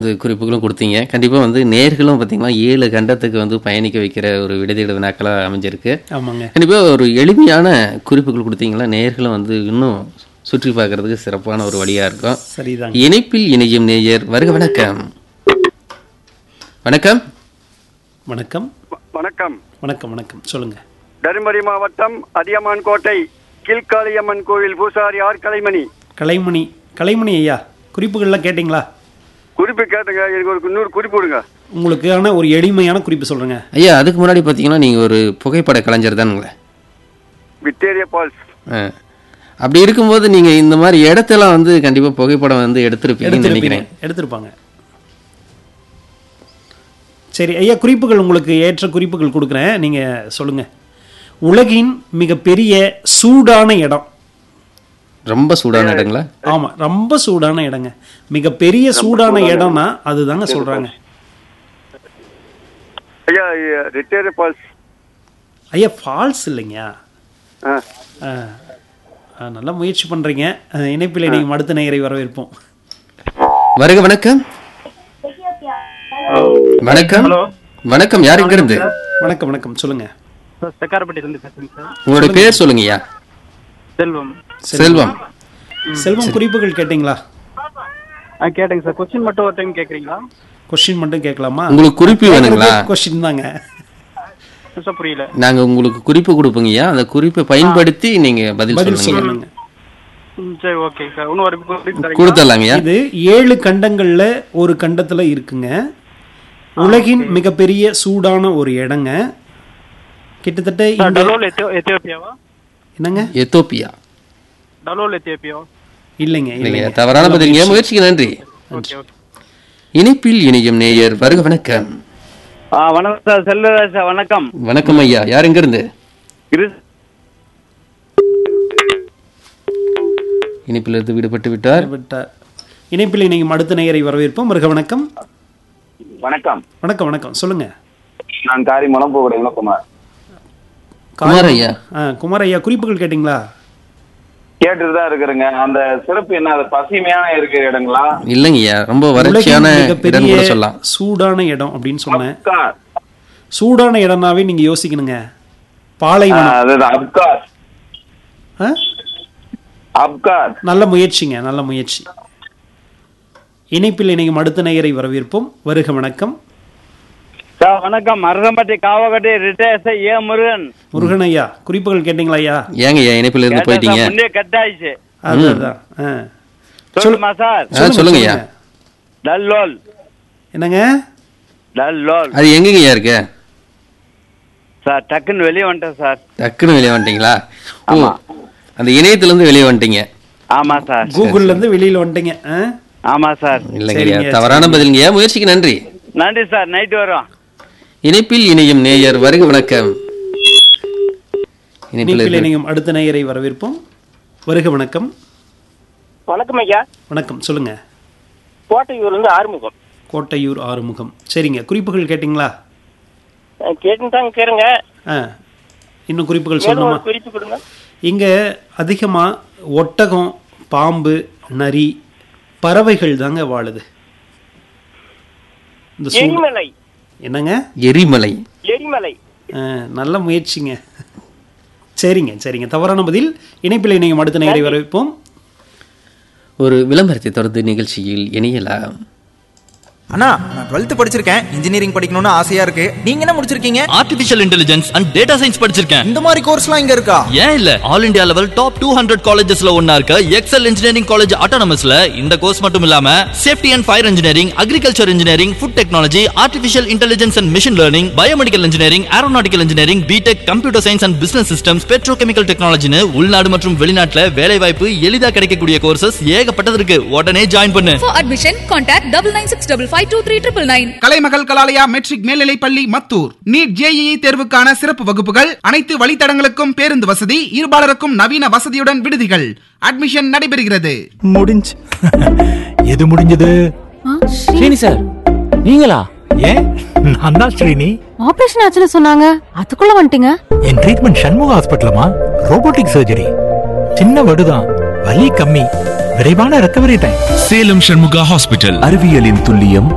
வந்து குறிப்புகளும் கொடுத்தீங்க கண்டிப்பாக வந்து நேர்களும் பார்த்தீங்கன்னா ஏழு கண்டத்துக்கு வந்து பயணிக்க வைக்கிற ஒரு விடுதியிட வினாக்களாக அமைஞ்சிருக்கு ஆமாங்க கண்டிப்பாக ஒரு எளிமையான குறிப்புகள் கொடுத்தீங்களா நேர்களும் வந்து இன்னும் சுற்றி பார்க்கறதுக்கு சிறப்பான ஒரு வழியாக இருக்கும் சரிதாங்க இணைப்பில் இணையும் நேயர் வருக வணக்கம் வணக்கம் வணக்கம் வ- வணக்கம் வணக்கம் வணக்கம் சொல்லுங்க தருமபுரி மாவட்டம் அதியமான் கோட்டை கீழ்காளியம்மன் கோவில் பூசாரி ஆர் கலைமணி கலைமணி கலைமணி ஐயா குறிப்புகள்லாம் கேட்டிங்களா குறிப்பு கேட்டுங்க எனக்கு ஒரு நூறு குறிப்பு விடுங்க உங்களுக்கான ஒரு எளிமையான குறிப்பு சொல்றேங்க ஐயா அதுக்கு முன்னாடி பார்த்தீங்கன்னா நீங்கள் ஒரு புகைப்பட கலைஞர் தானுங்களே விக்டோரியா பால்ஸ் ஆ. அப்படி இருக்கும்போது நீங்கள் இந்த மாதிரி இடத்தெல்லாம் வந்து கண்டிப்பாக புகைப்படம் வந்து எடுத்திருப்பீங்கன்னு எடுத்திருப்பீங்க நினைக்கிறேன் எடுத்திருப்பாங்க சரி ஐயா குறிப்புகள் உங்களுக்கு ஏற்ற குறிப்புகள் கொடுக்குறேன் நீங்க சொல்லுங்க உலகின் மிகப்பெரிய சூடான இடம் ரொம்ப சூடான இடங்களா ஆமா ரொம்ப சூடான இடங்க மிகப்பெரிய சூடான இடம்னா அதுதாங்க சொல்றாங்க ஐயா விக்டோரியா பால்ஸ் ஐயா ஃபால்ஸ் இல்லைங்க ஆ ஆ, ஆ, நல்லா முயற்சி பண்றீங்க ஆ, இணைப்பில் நீங்கள் அடுத்த நேயரை வரவேற்போம் வருக வணக்கம் வணக்கம் வணக்கம் யார் இங்க இருந்து வணக்கம் வணக்கம் சொல்லுங்க சார் செக்காரப்பட்டியிலேருந்து பேசுகிறேங்க சார் உங்களுடைய பேர் சொல்லுங்கய்யா செல்வம் செல்வம் செல்வம் குறிப்புகள் கேட்டிங்களா ஆ கேட்டேங்க சார் கொஸ்டின் மட்டும் ஒரு டைம் கேட்குறீங்களா கொஸ்டின் மட்டும் கேட்கலாமா உங்களுக்கு குறிப்பு வேணுங்களா கொஸ்டின் தாங்க சார் புரியல நாங்க உங்களுக்கு குறிப்பு கொடுப்போங்கய்யா அந்த குறிப்பை பயன்படுத்தி நீங்க பதில் பதில் சொல்லுங்க சொல்லணுங்க ம், சரி ஓகே சார் இன்னும் ஒரு குறிப்பு தரீங்களா கொடுத்துடலாங்கய்யா இது ஏழு கண்டங்கள்ல ஒரு கண்டத்துல இருக்குங்க உலகின் மிகப்பெரிய சூடான ஒரு இடங்க கிட்டத்தட்ட சார் இந்த டலோல் எத்தியோ எத்தியோப்பியாவா என்னங்க எத்தோப்பியா டலோல் எத்தியோப்பியா இல்லைங்க இல்லைங்க இல்லைங்க தவறான பதிலுங்க முயற்சிக்கு நன்றி ஓகே ஓகே இணைப்பில் இணையும் நேயர் வருக வணக்கம் ஆ வணக்கம் சார் செல்வராஜ் சார் வணக்கம் வணக்கம் ஐயா யார் எங்க இருந்து கிறிஸ் இணைப்பிலிருந்து விடுபட்டு விட்டார் விட்டார் இணைப்பில் நீங்கள் அடுத்த நேயரை வரவேற்போம் வருக வணக்கம் வணக்கம் வணக்கம் வணக்கம் சொல்லுங்க நான் காரிமலம் போகிறேன் குமார் குமார் ஐயா ஆ குமார் ஐயா குறிப்புகள் கேட்டிங்களா கேட்டுட்டு தான் இருக்கிறேங்க அந்த சிறப்பு என்ன அது பசுமையான இருக்கிற இடங்களா இல்லைங்கய்யா ரொம்ப வறட்சியான உலகின் இடம் மிகப்பெரிய கூட சொல்லலாம் சூடான இடம் அப்படின்னு சொன்னேன் அப்கார் சூடான இடம்னாவே நீங்க யோசிக்கணுங்க ஆ, பாலைவனம் அதுதான் அப்கார் ஆ? அப்கார் நல்ல முயற்சிங்க நல்ல முயற்சி இணைப்பில் இணையும் அடுத்த நேயரை வரவேற்போம் வருக வணக்கம் சார் வணக்கம் மருதம்பட்டி காவகட்டி ரிட்டையர்ஸ் ஏ முருகன் முருகன் ஐயா குறிப்புகள் கேட்டீங்களா ஐயா ஏங்க ஐயா இணைப்பில் இருந்து கேட்டேன் போயிட்டீங்க சார், முன்னே கட் ஆயிடுச்சு அது அதான் ஆ. சொல்லுமா சார் ஆ, சொல்லுங்க ஐயா டல்லோல் என்னங்க டல்லோல் அது எங்கங்க ஐயா இருக்கு சார் டக்குன்னு வெளியே வந்துட்டேன் சார் டக்குன்னு வெளியே வந்துட்டீங்களா ஓ அந்த இணையத்துல இருந்து வெளியே வந்துட்டீங்க ஆமா சார் கூகுள்ல இருந்து வெளியில வந்துட்டீங்க ஆ? ஆமா சார் இல்லைங்க ஐயா சரிங்க, தவறான பதிலுங்கய்யா முயற்சிக்கு நன்றி நன்றி சார் நைட்டு வரோம் இணைப்பில் இணையும் நேயர் வருக வணக்கம் இணைப்பில் இணைப்பில் இருந்து- இணையும் அடுத்த நேயரை வரவேற்போம் வருக வணக்கம் வணக்கம் ஐயா வணக்கம் சொல்லுங்க கோட்டையூர்லேருந்து ஆறுமுகம் கோட்டையூர் ஆறுமுகம் சரிங்க குறிப்புகள் கேட்டிங்களா கேட்டுட்டாங்க கேளுங்க ஆ இன்னும் குறிப்புகள் மேலும் சொல்லணுமா ஒரு குறிப்பு கொடுங்க இங்கே அதிகமாக ஒட்டகம் பாம்பு நரி பறவைகள் தாங்க வாழுது இந்த சூ எரிமலை என்னங்க எரிமலை எரிமலை ஆ, நல்ல முயற்சிங்க சரிங்க சரிங்க தவறான பதில் இணைப்பில் இணையும் அடுத்த நேரை வரவேற்போம் ஒரு விளம்பரத்தை தொடர்ந்து நிகழ்ச்சியில் இணையலாம் அண்ணா நான் டுவெல்த் படிச்சிருக்கேன் இன்ஜினியரிங் படிக்கணும்னு ஆசையா இருக்கு நீங்க என்ன முடிச்சிருக்கீங்க artificial intelligence and data science படிச்சிருக்கேன் இந்த மாதிரி கோர்ஸ்லாம் இங்க இருக்கா ஏன் இல்ல all India level top two hundred காலேஜஸ்ல ஒன்னா இருக்க எக்ஸல் இன்ஜினியரிங் காலேஜ் ஆட்டோனமஸ்ல இந்த கோர்ஸ் மட்டும் இல்லாம safety and fire engineering agriculture engineering food technology artificial intelligence and machine learning biomedical engineering aeronautical engineering B Tech computer science and business systems petrochemical டெக்னாலஜின்னு உள்நாடு மற்றும் வெளிநாட்டுல வேலை வாய்ப்பு எளிதா கிடைக்கக்கூடிய கோர்சஸ் ஏகப்பட்டது இருக்கு உடனே ஜாயின் பண்ணு For admission, contact double nine six double five two three triple nine. Kalaimagal Kalalaya matric மேல்நிலைப் பள்ளி மத்தூர் நீட் ஜேஇஇ தேர்வுக்கான சிறப்பு வகுப்புகள் அனைத்து வழித்தடங்களுக்கும் பேருந்து வசதி இருபாலருக்கும் நவீன வசதியுடன் விடுதிகள் அட்மிஷன் நடைபெறுகிறது முடிஞ்சு எது முடிஞ்சது ஸ்ரீனி சார் நீங்களா ஏன் நான் தான் ஸ்ரீனி ஆபரேஷன் ஆச்சுன்னு சொன்னாங்க அதுக்குள்ள வந்துட்டீங்க என் ட்ரீட்மெண்ட் சண்முக ஹாஸ்பிட்டலமா ரோபோட்டிக் சர்ஜரி சின்ன வடுதான் வலி கம்மி விரைவான recovery time Salem Shanmuga hospital அறிவியலின் துல்லியம்